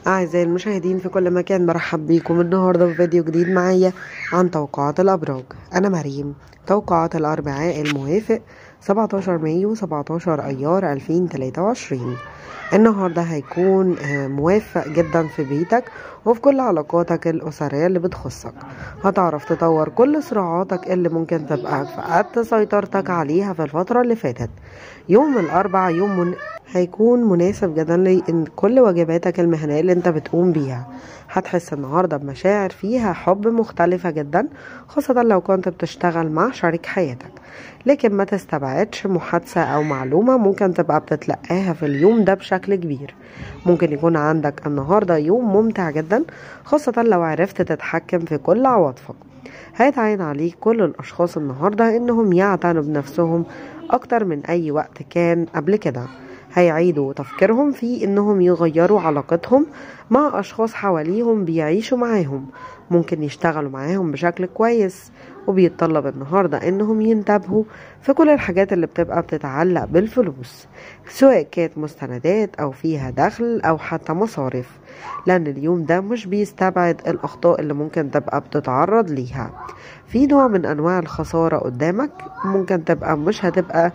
أعزائي المشاهدين في كل مكان برحب بيكم النهاردة في فيديو جديد معايا عن توقعات الأبراج أنا مريم توقعات الأربعاء الموافق 17 مايو 17 أيار 2023 النهاردة هيكون موافق جدا في بيتك وفي كل علاقاتك الأسرية اللي بتخصك هتعرف تطور كل صراعاتك اللي ممكن تبقى فقدت سيطرتك عليها في الفترة اللي فاتت يوم الأربع يوم من... هيكون مناسب جدا لإن كل واجباتك المهنية اللي انت بتقوم بيها هتحس النهاردة بمشاعر فيها حب مختلفة جدا خاصة لو كنت بتشتغل مع شريك حياتك لكن ما تستبعدش محادثة أو معلومة ممكن تبقى بتتلقاها في اليوم ده بشكل كبير ممكن يكون عندك النهاردة يوم ممتع جدا خاصة لو عرفت تتحكم في كل عواطفك هيتعين عليك كل الأشخاص النهاردة إنهم يعتنوا بنفسهم أكتر من أي وقت كان قبل كده هيعيدوا تفكيرهم في انهم يغيروا علاقتهم مع اشخاص حواليهم بيعيشوا معاهم ممكن يشتغلوا معاهم بشكل كويس وبيتطلب النهاردة انهم ينتبهوا في كل الحاجات اللي بتبقى بتتعلق بالفلوس سواء كانت مستندات او فيها دخل او حتى مصارف لان اليوم ده مش بيستبعد الاخطاء اللي ممكن تبقى بتتعرض ليها في نوع من انواع الخسارة قدامك ممكن تبقى مش هتبقى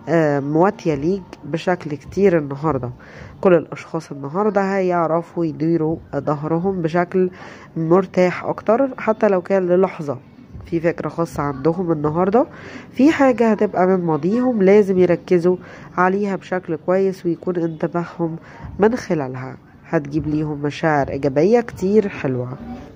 مواتية ليك بشكل كتير النهاردة كل الأشخاص النهاردة هيعرفوا يديروا ظهرهم بشكل مرتاح أكتر حتى لو كان للحظة في فكرة خاصة عندهم النهاردة في حاجة هتبقى من ماضيهم لازم يركزوا عليها بشكل كويس ويكون انتباههم من خلالها هتجيب ليهم مشاعر إيجابية كتير حلوة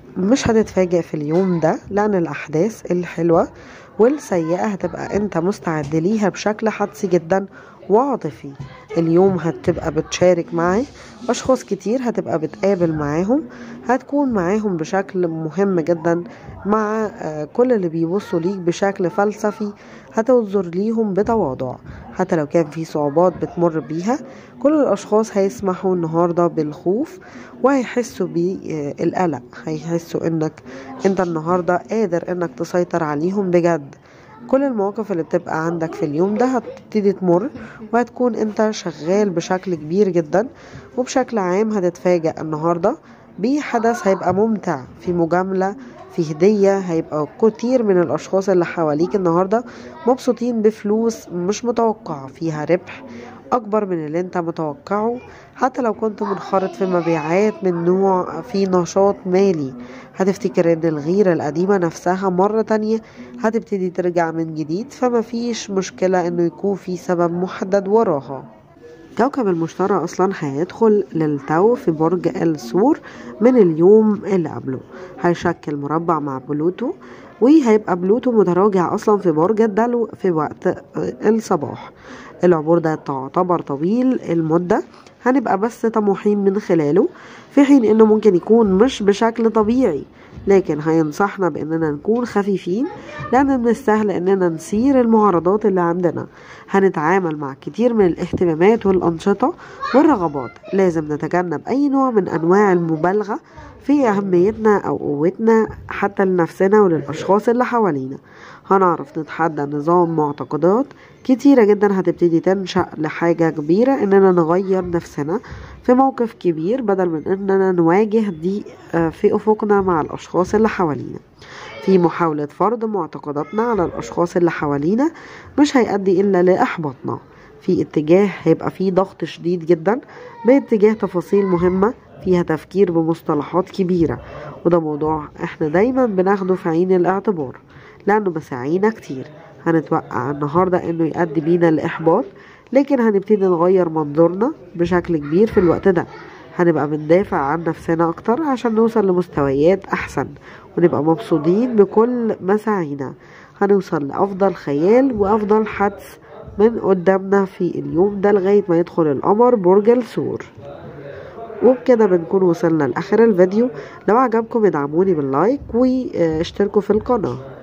مش هتتفاجئ في اليوم ده لأن الأحداث الحلوة والسيئة هتبقى انت مستعد ليها بشكل حدسي جدا وعاطفي اليوم هتبقى بتشارك معاه أشخاص كتير هتبقى بتقابل معاهم هتكون معاهم بشكل مهم جدا مع كل اللي بيبصوا ليك بشكل فلسفي هتنظر ليهم بتواضع حتى لو كان في صعوبات بتمر بيها كل الأشخاص هيسمحوا النهاردة بالخوف وهيحسوا بالقلق هيحسوا انك انت النهاردة قادر انك تسيطر عليهم بجد كل المواقف اللي بتبقى عندك في اليوم ده هتبتدي تمر وهتكون انت شغال بشكل كبير جدا وبشكل عام هتتفاجأ النهاردة بحدث هيبقى ممتع في مجاملة في هدية هيبقى كتير من الأشخاص اللي حواليك النهاردة مبسوطين بفلوس مش متوقعة فيها ربح أكبر من اللي أنت متوقعه حتى لو كنت منخرط في مبيعات من نوع في نشاط مالي هتفتكر ان الغيرة القديمة نفسها مرة تانية هتبتدي ترجع من جديد فما فيش مشكلة انه يكون في سبب محدد وراها كوكب المشتري اصلا هيدخل للتو في برج الثور من اليوم اللي قبله هيشكل مربع مع بلوتو وهيبقى بلوتو متراجع اصلا في برج الدلو في وقت الصباح العبور ده تعتبر طويل المدة هنبقى بس طموحين من خلاله في حين انه ممكن يكون مش بشكل طبيعي لكن هينصحنا باننا نكون خفيفين لان من السهل اننا نسير المعارضات اللي عندنا هنتعامل مع كتير من الاهتمامات والانشطة والرغبات لازم نتجنب اي نوع من انواع المبالغة في اهميتنا او قوتنا حتى لنفسنا وللاشخاص اللي حوالينا هنعرف نتحدى نظام معتقدات كتيرة جدا هتبتدي تنشأ لحاجة كبيرة اننا نغير نفسنا في موقف كبير بدل من اننا نواجه دي في افقنا مع الاشخاص اللي حوالينا في محاولة فرض معتقداتنا على الاشخاص اللي حوالينا مش هيؤدي الا لاحباطنا في اتجاه هيبقى فيه ضغط شديد جدا باتجاه تفاصيل مهمة فيها تفكير بمصطلحات كبيرة وده موضوع احنا دايما بناخده في عين الاعتبار لانه مساعينا كتير هنتوقع النهاردة انه يؤدي بينا لإحباط لكن هنبتدي نغير منظورنا بشكل كبير في الوقت ده هنبقى بندافع عن نفسنا اكتر عشان نوصل لمستويات احسن ونبقى مبسوطين بكل مساعينا هنوصل لافضل خيال وافضل حدس من قدامنا في اليوم ده لغاية ما يدخل القمر برج الثور وبكده بنكون وصلنا لاخر الفيديو لو عجبكم ادعموني باللايك واشتركوا في القناه